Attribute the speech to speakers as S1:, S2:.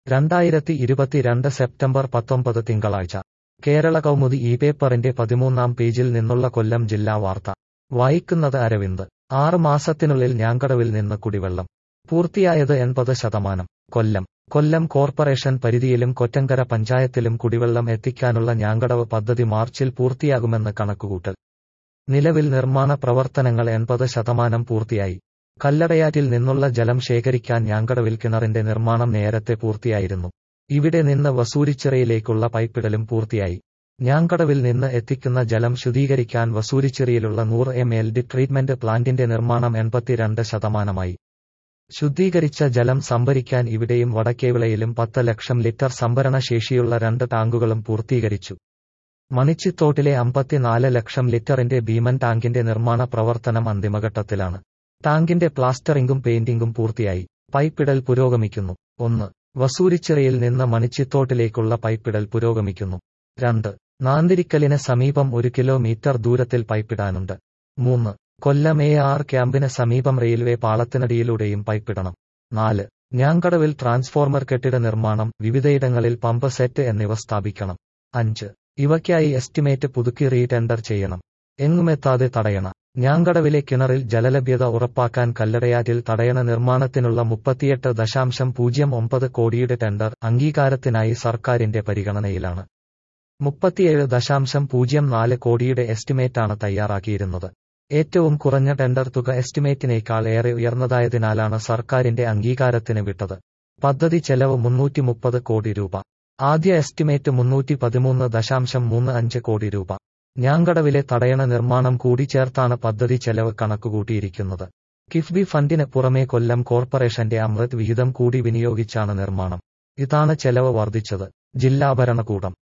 S1: രണ്ടായിരത്തി ഇരുപത്തിരണ്ട് സെപ്റ്റംബർ പത്തൊമ്പത് തിങ്കളാഴ്ച കേരള കൗമുദി ഈ പേപ്പറിന്റെ പതിമൂന്നാം പേജിൽ നിന്നുള്ള കൊല്ലം ജില്ലാ വാർത്ത വായിക്കുന്നത് അരവിന്ദ് ആറ് മാസത്തിനുള്ളിൽ ഞാങ്കടവിൽ നിന്ന് കുടിവെള്ളം പൂർത്തിയായത് എൺപത് ശതമാനം കൊല്ലം കൊല്ലം കോർപ്പറേഷൻ പരിധിയിലും കൊറ്റങ്കര പഞ്ചായത്തിലും കുടിവെള്ളം എത്തിക്കാനുള്ള ഞാങ്കടവ് പദ്ധതി മാർച്ചിൽ പൂർത്തിയാകുമെന്ന് കണക്കുകൂട്ടൽ നിലവിൽ നിർമ്മാണ പ്രവർത്തനങ്ങൾ എൺപത് ശതമാനം പൂർത്തിയായി കല്ലടയാറ്റിൽ നിന്നുള്ള ജലം ശേഖരിക്കാൻ ഞാങ്കടവിൽ കിണറിന്റെ നിർമ്മാണം നേരത്തെ പൂർത്തിയായിരുന്നു ഇവിടെ നിന്ന് വസൂരിച്ചിറയിലേക്കുള്ള പൈപ്പിടലും പൂർത്തിയായി ഞാങ്കടവിൽ നിന്ന് എത്തിക്കുന്ന ജലം ശുദ്ധീകരിക്കാൻ വസൂരിച്ചിറയിലുള്ള നൂറ് എം എൽ ഡി ട്രീറ്റ്മെന്റ് പ്ലാന്റിന്റെ നിർമ്മാണം എൺപത്തിരണ്ട് ശതമാനമായി ശുദ്ധീകരിച്ച ജലം സംഭരിക്കാൻ ഇവിടെയും വടക്കേവിളയിലും പത്ത് ലക്ഷം ലിറ്റർ സംഭരണ ശേഷിയുള്ള രണ്ട് ടാങ്കുകളും പൂർത്തീകരിച്ചു മണിച്ചിത്തോട്ടിലെ അമ്പത്തിനാല് ലക്ഷം ലിറ്ററിന്റെ ഭീമൻ ടാങ്കിന്റെ നിർമ്മാണ പ്രവർത്തനം അന്തിമഘട്ടത്തിലാണ് ടാങ്കിന്റെ പ്ലാസ്റ്ററിംഗും പെയിന്റിംഗും പൂർത്തിയായി പൈപ്പിടൽ പുരോഗമിക്കുന്നു ഒന്ന് വസൂരിച്ചിറയിൽ നിന്ന് മണിച്ചിത്തോട്ടിലേക്കുള്ള പൈപ്പിടൽ പുരോഗമിക്കുന്നു രണ്ട് നാന്തിരിക്കലിന് സമീപം ഒരു കിലോമീറ്റർ ദൂരത്തിൽ പൈപ്പിടാനുണ്ട് മൂന്ന് കൊല്ലം എ ആർ ക്യാമ്പിന് സമീപം റെയിൽവേ പാളത്തിനടിയിലൂടെയും പൈപ്പിടണം നാല് ഞാങ്കടവിൽ ട്രാൻസ്ഫോർമർ കെട്ടിട നിർമ്മാണം വിവിധയിടങ്ങളിൽ പമ്പ് സെറ്റ് എന്നിവ സ്ഥാപിക്കണം അഞ്ച് ഇവയ്ക്കായി എസ്റ്റിമേറ്റ് പുതുക്കി റീടെൻഡർ ചെയ്യണം എങ്ങുമെത്താതെ തടയണ ഞാങ്കടവിലെ കിണറിൽ ജലലഭ്യത ഉറപ്പാക്കാൻ കല്ലടയാറ്റിൽ തടയണ നിർമ്മാണത്തിനുള്ള മുപ്പത്തിയെട്ട് ദശാംശം പൂജ്യം ഒമ്പത് കോടിയുടെ ടെൻഡർ അംഗീകാരത്തിനായി സർക്കാരിന്റെ പരിഗണനയിലാണ് മുപ്പത്തിയേഴ് ദശാംശം പൂജ്യം നാല് കോടിയുടെ എസ്റ്റിമേറ്റാണ് തയ്യാറാക്കിയിരുന്നത് ഏറ്റവും കുറഞ്ഞ ടെൻഡർ തുക എസ്റ്റിമേറ്റിനേക്കാൾ ഏറെ ഉയർന്നതായതിനാലാണ് സർക്കാരിന്റെ അംഗീകാരത്തിന് വിട്ടത് പദ്ധതി ചെലവ് മുന്നൂറ്റി മുപ്പത് കോടി രൂപ ആദ്യ എസ്റ്റിമേറ്റ് മുന്നൂറ്റി പതിമൂന്ന് ദശാംശം മൂന്ന് അഞ്ച് കോടി രൂപ ഞാങ്കടവിലെ തടയണ നിർമ്മാണം കൂടി ചേർത്താണ് പദ്ധതി ചെലവ് കണക്കുകൂട്ടിയിരിക്കുന്നത് കിഫ്ബി ഫണ്ടിന് പുറമെ കൊല്ലം കോർപ്പറേഷന്റെ അമൃത് വിഹിതം കൂടി വിനിയോഗിച്ചാണ് നിർമ്മാണം ഇതാണ് ചെലവ് വർദ്ധിച്ചത് ജില്ലാ ഭരണകൂടം